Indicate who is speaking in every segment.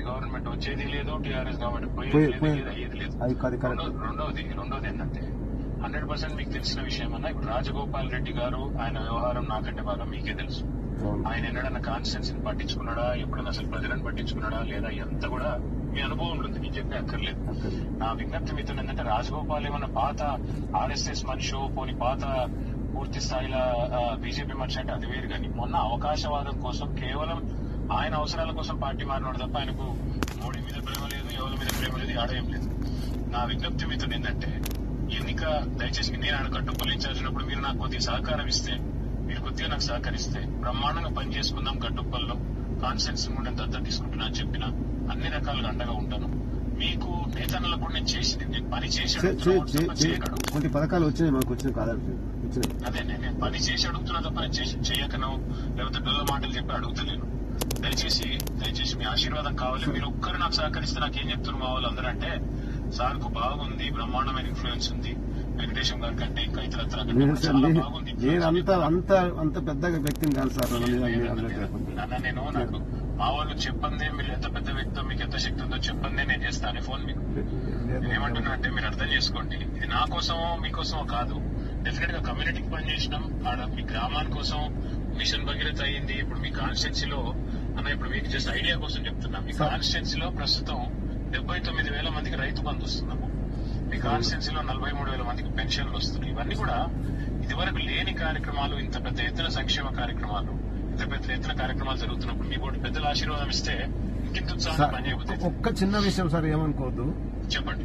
Speaker 1: Government వచ్చేది లేదు TRS government
Speaker 2: పోయి-
Speaker 1: పోయేది లేదు
Speaker 2: పోయి-
Speaker 1: ఏది అయ్యేది లేదు
Speaker 2: అది అది కరెక్ట్
Speaker 1: రెండో- రెండోది రెండోది ఏంటంటే హండ్రెడ్ పర్సెంట్ మీకు తెలిసిన విషయం అన్న ఇప్పుడు రాజగోపాల్ రెడ్డి గారు ఆయన వ్యవహారం నాకంటే బాగా మీకే తెలుసు
Speaker 2: అవును.
Speaker 1: ఆయన ఎన్నడన్నా కాన్స్టిట్యూన్సీ పట్టించుకున్నాడా ఎప్పుడన్నా అసలు ప్రజలను పట్టించుకున్నాడా లేదా ఎంత కూడా మీ అనుభవం ఉంటుంది నేను చెప్పే అక్కర్లేదు
Speaker 2: అక్కడ.
Speaker 1: నా విజ్ఞప్తి మీతో ఏంటంటే రాజగోపాల్ ఏమన్నా పాత ఆర్ఎస్ఎస్ మనిషి పోని పాత పూర్తి స్థాయిలో బీజేపీ మనిషి అంటే అది వేరు కానీ మొన్న అవకాశవాదం కోసం కేవలం ఆయన అవసరాల కోసం పార్టీ మారినాడు తప్ప ఆయనకు మోడీ మీద ప్రేమ లేదు ఎవరి మీద ప్రేమ లేదు ఆడేం లేదు నా విజ్ఞప్తి మీతో ఏంటంటే ఈ ఎన్నిక దయచేసి నేను ఆయన కట్టుబడి ఇన్ఛార్జ్ ఉన్నప్పుడు మీరు నాకు కొద్దిగా సహకారం ఇస్తే మీరు కొద్దిగా నాకు సహకరిస్తే బ్రహ్మాండంగా పని చేసుకుందాం గట్టుప్పల్లో కాన్సెన్స్ కూడా దత్త తీసుకుంటున్నా అని చెప్పిన అన్ని రకాలుగా అండగా ఉంటాను మీకు నేతన్నలకు కూడా నేను చేసి నేను పని చేసి
Speaker 2: చే- చే-
Speaker 1: అడుగుతున్నా
Speaker 2: చే-
Speaker 1: తప్ప
Speaker 2: చే-
Speaker 1: చేయకడు
Speaker 2: కొన్ని పథకాలు వచ్చినాయి మనకు వచ్చిన కాదని వచ్చినాయి
Speaker 1: అదే నేను నేను పని చేసి అడుగుతున్నా తప్ప నేను చేసి చేయకను లేకపోతే డొల్ల మాటలు చెప్పి అడుగుతలేను దయచేసి దయచేసి మీ ఆశీర్వాదం కావాలి మీరు ఒక్కరు నాకు సహకరిస్తే నాకు ఏం చెప్తున్నారు మా వాళ్ళు అందరూ అంటే సార్ కు బాగుంది బ్రహ్మాండమైన ఇన్ఫ్లుయెన్స్ ఉంది వెంకటేశం గారి కంటే ఇంకా ఇతర
Speaker 2: నేను సార్
Speaker 1: చాలా
Speaker 2: నేను-
Speaker 1: బాగుంది
Speaker 2: నేను అంత అంత అంత పెద్దగా వ్యక్తిని కాదు సార్ నన్ను మీద మీరు అన్నట్టు చెప్పండి.
Speaker 1: నాన్న నేను నాకు మా వాళ్ళు చెప్పందే మీరు ఎంత పెద్ద వ్యక్తో మీకు ఎంత శక్తి ఉందో చెప్పందే నేను చేస్తాను ఫోన్ మీకు నేను ఏమంటున్నా అంటే మీరు అర్థం చేసుకోండి ఇది నా కోసమో మీకోసమో కాదు డెఫినెట్ గా కమ్యూనిటీకి పనిచేసినాం ఆడ మీ గ్రామాని కోసం మిషన్ భగీరథ అయింది ఇప్పుడు మీ కాన్స్టిట్యున్సీలో అన్న ఇప్పుడు మీకు జస్ట్ ఐడియా కోసం చెప్తున్నా మీ
Speaker 2: సార్.
Speaker 1: కాన్స్టిట్యున్సీలో ప్రస్తుతం డెబ్బై తొమ్మిది వేల మందికి రైతు బంధు వస్తున్నాము మీ కాన్స్టిట్యున్సీలో నలభై మూడు వేల మందికి పెన్షన్లు వస్తున్నాయి ఇవన్నీ కూడా ఇదివరకు లేని కార్యక్రమాలు ఇంత పెద్ద ఎత్తున సంక్షేమ కార్యక్రమాలు ఇంత పెద్ద ఎత్తున కార్యక్రమాలు జరుగుతున్నప్పుడు మీ బోటి పెద్దల ఆశీర్వాదం ఇస్తే ఇంకింత ఉత్సాహంగా
Speaker 2: సార్
Speaker 1: పనిచేయబోతుంది
Speaker 2: ఒక్క చిన్న విషయం సార్ ఏమనుకోవద్దు
Speaker 1: చెప్పండి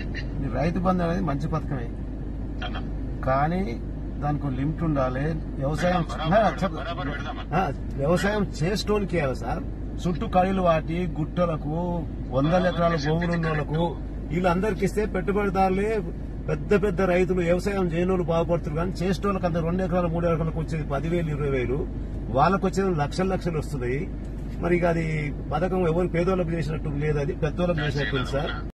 Speaker 2: ఈ రైతు బంధు అనేది మంచి పథకమే
Speaker 1: అన్న
Speaker 2: కానీ దానికి ఒక లిమిట్ ఉండాలి వ్యవసాయం
Speaker 1: బరాబర్
Speaker 2: ఆ,
Speaker 1: పెడదాం,
Speaker 2: చెప్ప-
Speaker 1: బరాబర్ పెడదామన్న.
Speaker 2: ఆ, వ్యవసాయం చేసేటోనికి ఇవ్వాలి సార్ చుట్టూ కళలు వాటి గుట్టలకు వందల ఎకరాల భూములు ఉన్న వాళ్ళకు వీళ్ళందరికి ఇస్తే పెట్టుబడిదారులే పెద్ద పెద్ద రైతులు వ్యవసాయం చేయని వాళ్ళు బాగుపడుతున్నారు కానీ చేసేటోళ్ళకి అంత రెండు ఎకరాలు మూడు ఎకరాలకు వచ్చేది పదివేలు ఇరవై వేలు వాళ్ళకు వచ్చేది లక్షలు లక్షలు వస్తున్నాయి మరి ఇక అది పథకం ఎవరు పేదోళ్ళకి చేసినట్టు లేదు అది పెద్దోళ్ళకి చేసినట్టు ఉంది సార్